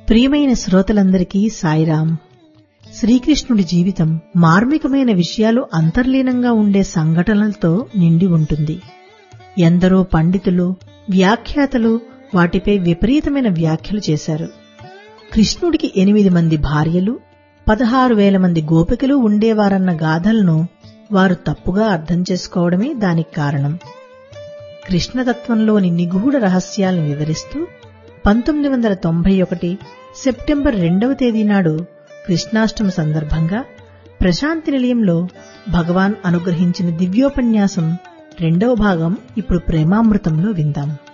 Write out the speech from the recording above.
ప్రియమైన శ్రోతలందరికీ సాయిరాం శ్రీకృష్ణుడి జీవితం మార్మికమైన విషయాలు అంతర్లీనంగా ఉండే సంఘటనలతో నిండి ఉంటుంది ఎందరో పండితులు వ్యాఖ్యాతలు వాటిపై విపరీతమైన వ్యాఖ్యలు చేశారు కృష్ణుడికి ఎనిమిది మంది భార్యలు పదహారు వేల మంది గోపికలు ఉండేవారన్న గాథలను వారు తప్పుగా అర్థం చేసుకోవడమే దానికి కారణం కృష్ణతత్వంలోని నిగూఢ రహస్యాలను వివరిస్తూ పంతొమ్మిది వందల తొంభై ఒకటి సెప్టెంబర్ రెండవ తేదీ నాడు కృష్ణాష్టమ సందర్భంగా ప్రశాంతి నిలయంలో భగవాన్ అనుగ్రహించిన దివ్యోపన్యాసం రెండవ భాగం ఇప్పుడు ప్రేమామృతంలో విందాం